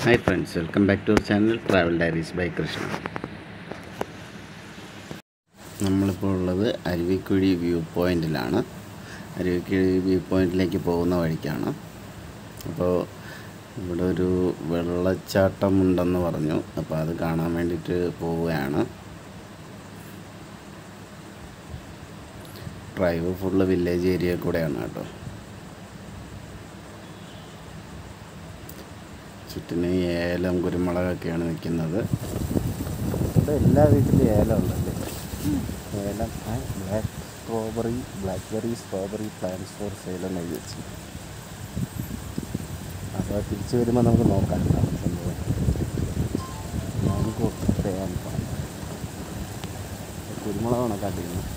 Hi friends welcome back to our channel travel diaries by Krishna നമ്മളിപ്പോൾ ഉള്ളത് Aruvikkuzhi view പോയിൻറ്റിലാണ് Aruvikkuzhi view പോയിൻറ്റിലേക്ക് പോകുന്ന വഴിക്കാണ് അപ്പോൾ ഇവിടെ ഒരു വെള്ളച്ചാട്ടം ഉണ്ടെന്ന് പറഞ്ഞു അപ്പോൾ അത് കാണാൻ വേണ്ടിയിട്ട് പോവുകയാണ് ഡ്രൈവ് ഫുള്ള് വില്ലേജ് ഏരിയ കൂടെയാണ് കേട്ടോ ചുറ്റിന് ഏലം കുരുമുളകൊക്കെയാണ് നിൽക്കുന്നത് ഇവിടെ എല്ലാ വീട്ടിലും ഏലം ഉണ്ടല്ലേ ഏലം black strawberry blackberry strawberry plants for sale എന്ന് എഴുതി വെച്ചു അപ്പോൾ തിരിച്ചു വരുമ്പോൾ നമുക്ക് നോക്കാം എന്താണ് സംഭവം നമുക്ക് പറയാൻ കുരുമുളകാണ് കാട്ടിക്കുന്നത്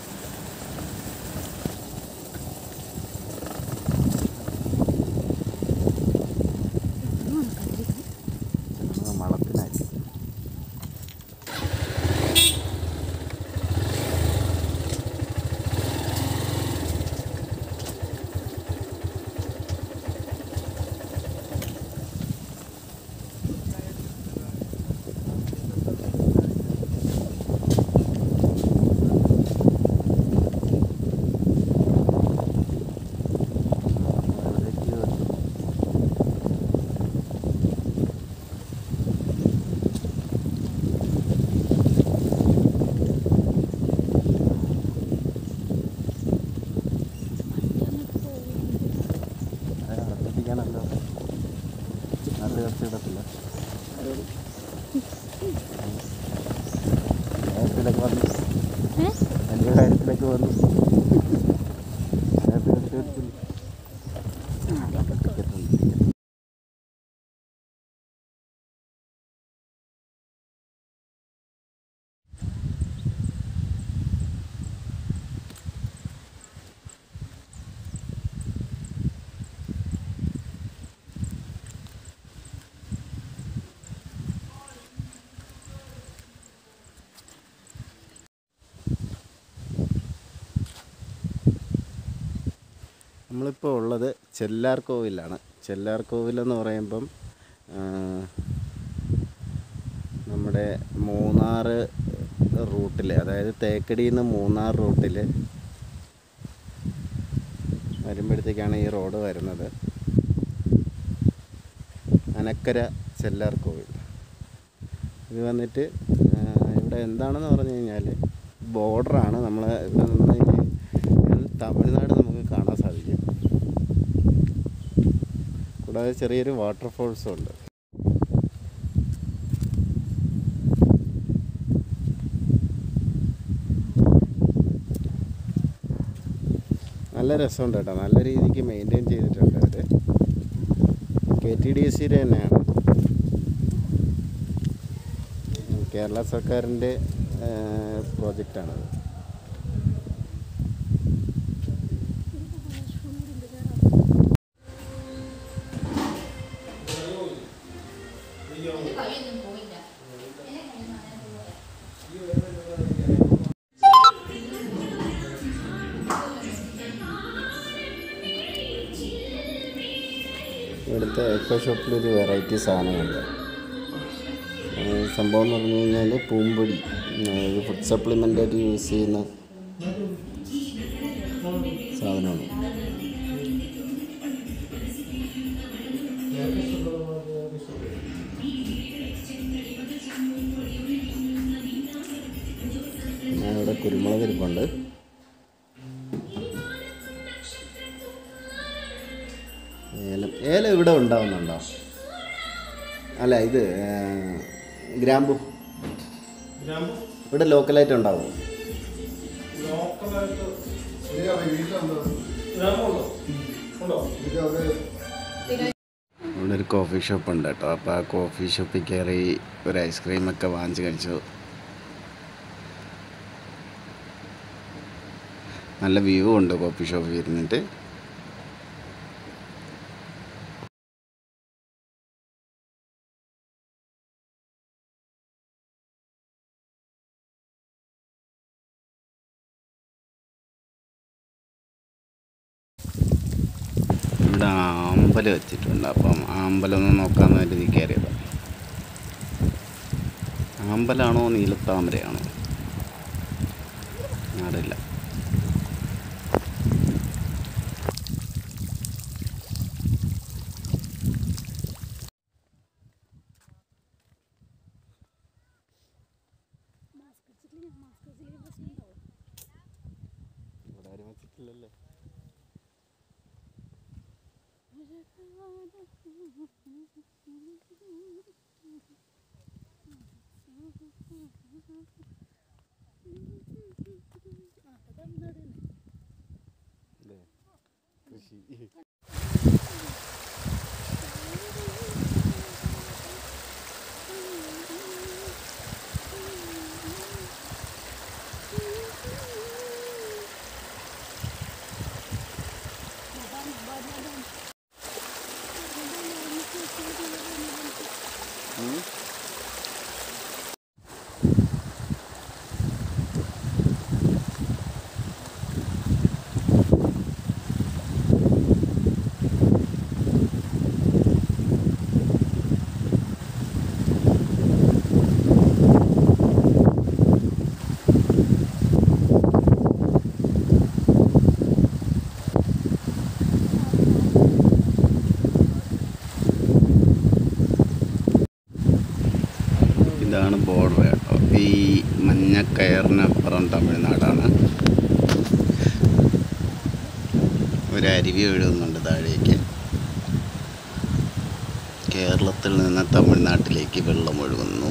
മളത്തിനായിരിക്കും അടുപ്പിക്കാനല്ലോ നല്ല കടത്തിടത്തില്ല കാര്യത്തിലൊക്കെ വന്നു എൻ്റെ കാര്യത്തിലൊക്കെ വന്നു അതിനകത്ത് എടുത്ത് എടുത്തില്ല. ടിക്കറ്റ് ഉണ്ട്, ടിക്കറ്റ്. നമ്മളിപ്പോൾ ഉള്ളത് ചെല്ലാർ കോവിലാണ് ചെല്ലാർ കോവിലെന്ന് പറയുമ്പം ആ, നമ്മുടെ മൂന്നാർ റൂട്ടിൽ അതായത് തേക്കടിയിൽ നിന്ന് മൂന്നാർ റൂട്ടിൽ വരുമ്പോഴത്തേക്കാണ് ഈ റോഡ് വരുന്നത് അനക്കര ചെല്ലാർ കോവിൽ ഇത് വന്നിട്ട് ആ, ഇവിടെ എന്താണെന്ന് പറഞ്ഞു കഴിഞ്ഞാൽ ബോർഡറാണ് നമ്മൾ ഇവിടെ നിന്ന് കഴിഞ്ഞാൽ തമിഴ്നാട് നമുക്ക് കാണാൻ സാധിക്കും കൂടാതെ ചെറിയൊരു വാട്ടർഫോൾസും ഉണ്ട് നല്ല രസമുണ്ട് കേട്ടോ നല്ല രീതിക്ക് മെയിൻറ്റെയിൻ ചെയ്തിട്ടുണ്ട് അവർ കെ ടി ഡി സിയുടെ തന്നെയാണ് കേരള സർക്കാരിൻ്റെ പ്രോജക്റ്റാണത് ഇവിടുത്തെ എക്കോ ഷോപ്പിലൊരു വെറൈറ്റി സാധനമുണ്ട് ഏഹ് സംഭവം എന്ന് പറഞ്ഞു കഴിഞ്ഞാൽ പൂമ്പൊടി അതായത് ഫുഡ് സപ്ലിമെൻ്റായിട്ട് യൂസ് ചെയ്യുന്ന സാധനമാണ് പിന്നെ ഇവിടെ കുരുമുളക് ഇരിപ്പുണ്ട് ഏലം ഏലം ഇവിടെ ഉണ്ടാവുന്നുണ്ടോ അല്ല ഇത് ഏ, ഗ്രാമ്പു ഇവിടെ ലോക്കലായിട്ട് ഉണ്ടാവും ഇവിടെ ഒരു കോഫി ഷോപ്പ് ഉണ്ട് കേട്ടോ അപ്പോൾ ആ കോഫി ഷോപ്പിൽ കയറി ഒരു ഐസ്ക്രീമൊക്കെ വാങ്ങിച്ച് കഴിച്ചു നല്ല വ്യൂ ഉണ്ട് കോഫി ഷോപ്പിൽ ഇരുന്നിട്ട് ഇവിടെ ആമ്പ അമ്പലം വെച്ചിട്ടുണ്ട് അപ്പം ആ അമ്പലം ഒന്ന് നോക്കാമെന്ന് കരുതി കയറിയത് അമ്പലമാണോ നീലത്താമരയാണോ അറിയില്ല ഇവിടെ ആരും വെച്ചിട്ടില്ലല്ലേ അതെ കൃഷി ഉം. ഇതാണ് ബോർഡർ കേട്ടോ ഈ മഞ്ഞ കയറിനപ്പുറം തമിഴ്നാടാണ് ഒരു അരുവി ഒഴുകുന്നുണ്ട് താഴേക്ക് കേരളത്തിൽ നിന്ന് തമിഴ്നാട്ടിലേക്ക് വെള്ളം ഒഴുകുന്നു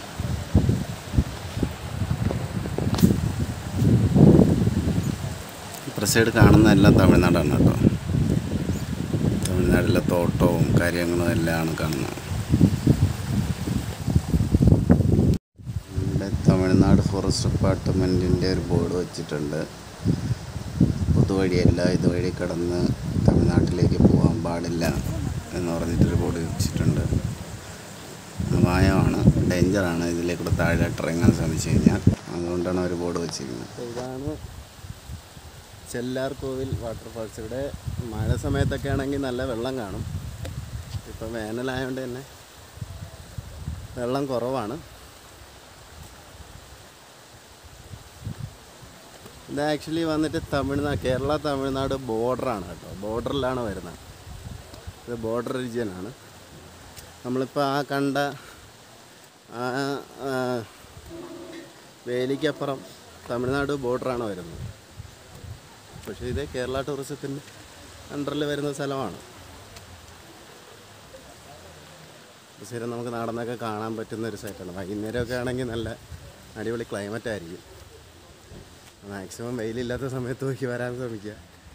ഇപ്പുറ സൈഡ് കാണുന്നതെല്ലാം തമിഴ്നാടാണ് കേട്ടോ തമിഴ്നാട്ടിലെ തോട്ടവും കാര്യങ്ങളും എല്ലാമാണ് കാണുന്നത് ഇവിടെ തമിഴ്നാട് ഫോറസ്റ്റ് ഡിപ്പാർട്ട്മെൻറ്റിൻ്റെ ഒരു ബോർഡ് വെച്ചിട്ടുണ്ട് പൊതുവഴിയല്ല ഇതുവഴി കടന്ന് തമിഴ്നാട്ടിലേക്ക് പോകാൻ പാടില്ല എന്ന് പറഞ്ഞിട്ടൊരു ബോർഡ് വെച്ചിട്ടുണ്ട് അപായമാണ് ഡേഞ്ചറാണ് ഇതിലേക്കൂടെ താഴോട്ട് ഇറങ്ങാൻ ശ്രമിച്ചു കഴിഞ്ഞാൽ അതുകൊണ്ടാണ് അവർ ബോർഡ് വെച്ചിരിക്കുന്നത് ഇതാണ് ചെല്ലാർ കോവിൽ വാട്ടർഫാൾസ് ഇവിടെ മഴ സമയത്തൊക്കെ ആണെങ്കിൽ നല്ല വെള്ളം കാണും ഇപ്പം വേനലായതുകൊണ്ട് തന്നെ വെള്ളം കുറവാണ് ഇത് ആക്ച്വലി വന്നിട്ട് തമിഴ്നാട് കേരള തമിഴ്നാട് ബോർഡറാണ് കേട്ടോ ബോർഡറിലാണ് വരുന്നത് ഇത് ബോർഡർ റീജിയനാണ് നമ്മളിപ്പോൾ ആ കണ്ട ആ ആ, വേലിക്കപ്പുറം തമിഴ്നാട് ബോർഡറാണ് വരുന്നത് പക്ഷേ ഇത് കേരള ടൂറിസത്തിൻ്റെ അണ്ടറിൽ വരുന്ന സ്ഥലമാണ് സ്ഥിരം നമുക്ക് നടന്നൊക്കെ കാണാൻ പറ്റുന്ന ഒരു സൈറ്റാണ് വൈകുന്നേരമൊക്കെ ആണെങ്കിൽ നല്ല അടിപൊളി ക്ലൈമറ്റ് ആയിരിക്കും മാക്സിമം വെയിലില്ലാത്ത സമയത്ത് നോക്കി വരാൻ ശ്രമിക്കുക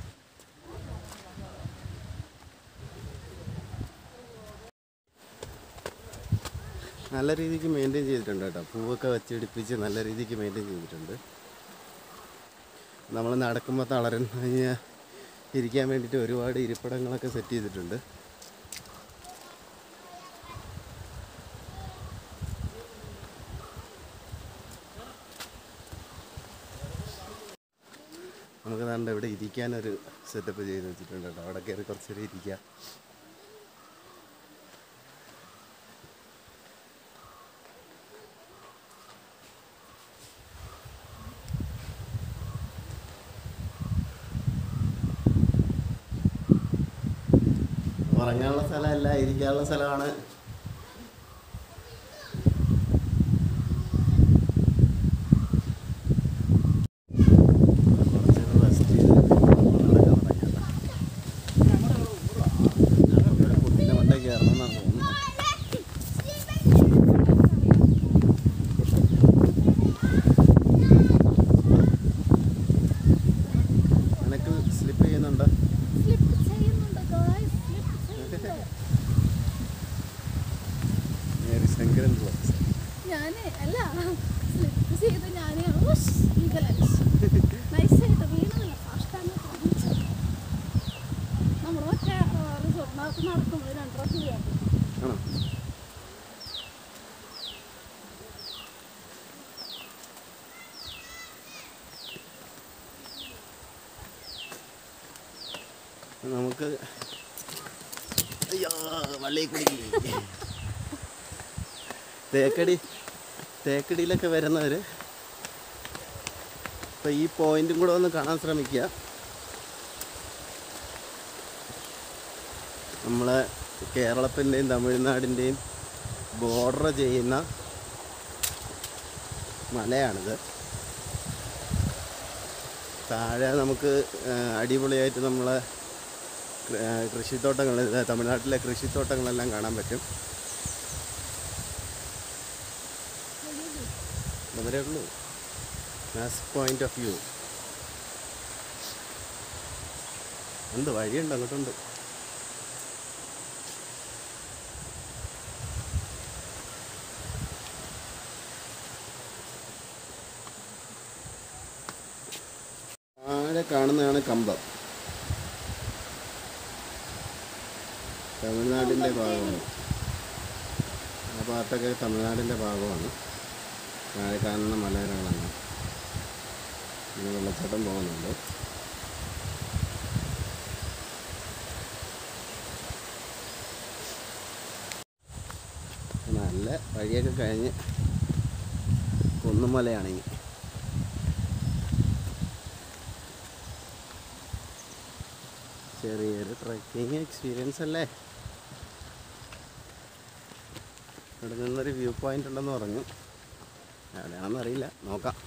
നല്ല രീതിക്ക് മെയിൻറ്റെയിൻ ചെയ്തിട്ടുണ്ട് കേട്ടോ പൂവൊക്കെ വെച്ചിടിപ്പിച്ച് നല്ല രീതിക്ക് മെയിൻറ്റെയിൻ ചെയ്തിട്ടുണ്ട് നമ്മൾ നടക്കുമ്പോൾ തളരുന്ന കഴിഞ്ഞാൽ ഇരിക്കാൻ വേണ്ടിയിട്ട് ഒരുപാട് ഇരിപ്പിടങ്ങളൊക്കെ സെറ്റ് ചെയ്തിട്ടുണ്ട് നമുക്ക് ദാണ്ട് ഇവിടെ ഇരിക്കാനൊരു സെറ്റപ്പ് ചെയ്ത് വെച്ചിട്ടുണ്ട് കേട്ടോ അവിടെ കയറി കുറച്ച് നേരം ഇരിക്കാം ഉറങ്ങാനുള്ള സ്ഥലമല്ല ഇരിക്കാനുള്ള സ്ഥലമാണ് കുറച്ച് റെസ്റ്റ് ചെയ്ത് നടക്കാൻ തുടങ്ങിയതാ. ഇവിടെ കുട്ടീൻ്റെ മണ്ടേ കയറണം എന്നാണ് തോന്നുന്നത് നിനക്ക് സ്ലിപ്പ് ചെയ്യുന്നുണ്ടോ സ്ലിപ്പ് ചെയ്യുന്നുണ്ട് guys. സ്ലിപ്പ് ചെയ്യുന്നുണ്ട്. മേരി ശങ്കരൻ ബ്ലോഗ്സ് ഞാന് അല്ല സ്ലിപ്പ് ചെയ്ത് ഞാൻ നൈസായിട്ട് വീണതല്ല സാഷ്ടാംഗം ശ്രമിച്ചു നമ്മൾ ഒറ്റ റിസോർട്ടിനകത്ത് നടക്കുമ്പോൾ രണ്ട് പ്രാവശ്യം വീഴാം ആണോ നമുക്ക് അയ്യോ വള്ളി കുടുങ്ങി തേക്കടി തേക്കടിയിലൊക്കെ വരുന്നവർ ഇപ്പം ഈ പോയിന്റും കൂടെ ഒന്ന് കാണാൻ ശ്രമിക്കുക നമ്മളെ കേരളത്തിൻ്റെയും തമിഴ്നാടിൻ്റെയും ബോർഡർ ചെയ്യുന്ന മലയാണിത് താഴെ നമുക്ക് ആ, അടിപൊളിയായിട്ട് നമ്മളെ കൃ- ആ, കൃഷിത്തോട്ടങ്ങൾ ഇത് തമിഴ്നാട്ടിലെ കൃഷിത്തോട്ടങ്ങളെല്ലാം കാണാൻ പറ്റും ഇവരേ ഉള്ളൂ മാസ് പോയിന്റ് ഓഫ് വ്യൂ ഉണ്ട് വഴിയുണ്ട് അങ്ങോട്ടുണ്ട് താഴെ കാണുന്നതാണ് കമ്പം തമിഴ്നാടിൻ്റെ ഭാഗമാണ് ആ ഭാഗത്തൊക്കെ തമിഴ്നാടിൻ്റെ ഭാഗമാണ് താഴെ കാണുന്ന മലനിരകളാണ് ഇങ്ങനെ വെള്ളച്ചാട്ടം പോകുന്നുണ്ട് നല്ല വഴിയൊക്കെ കഴിഞ്ഞ് കുന്നുമലയാണെങ്കിൽ ചെറിയൊരു ട്രക്കിംഗ് എക്സ്പീരിയൻസ് അല്ലേ ഇവിടെ നിന്നൊരു വ്യൂ പോയിന്റ് ഉണ്ടെന്ന് പറഞ്ഞു എവിടെയാണെന്ന് അറിയില്ല നോക്കാം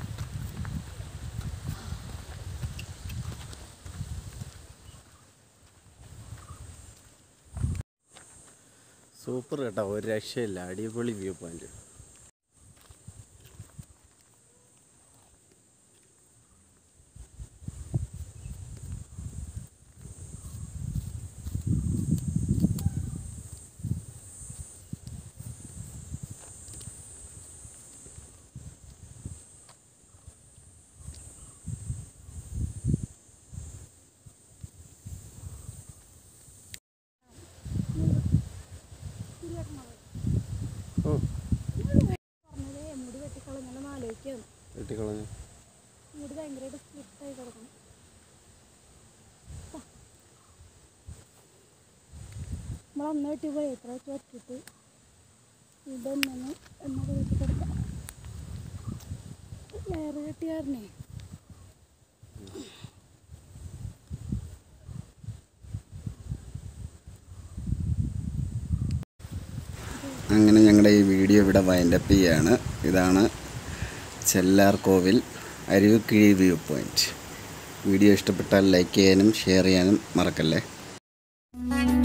സൂപ്പർ കേട്ടോ ഒരു രക്ഷയില്ല അടിപൊളി വ്യൂ പോയിന്റ് ഓ പറഞ്ഞതേ മുടി വെട്ടിക്കളഞ്ഞാലും ആലോചിക്കാം വെട്ടിക്കളഞ്ഞു മുടി ഭയങ്കരമായിട്ട് സ്ലിപ്പായി കിടക്കണം നമ്മൾ അന്ന് വെട്ടിപ്പോയി എത്ര വെച്ച് വെട്ടിട്ട് ഇതൊന്നു എന്നൊക്കെ വെട്ടി കൊടുക്കാം വേറെ കെട്ടിയായിരുന്നേ അങ്ങനെ ഞങ്ങളുടെ ഈ വീഡിയോ ഇവിടെ വൈൻഡപ്പ് ചെയ്യാണ് ഇതാണ് Chellar Kovil Aruvikkuzhi view point video ഇഷ്ടപ്പെട്ടാൽ ലൈക്ക് ചെയ്യാനും ഷെയർ ചെയ്യാനും മറക്കല്ലേ ഉം.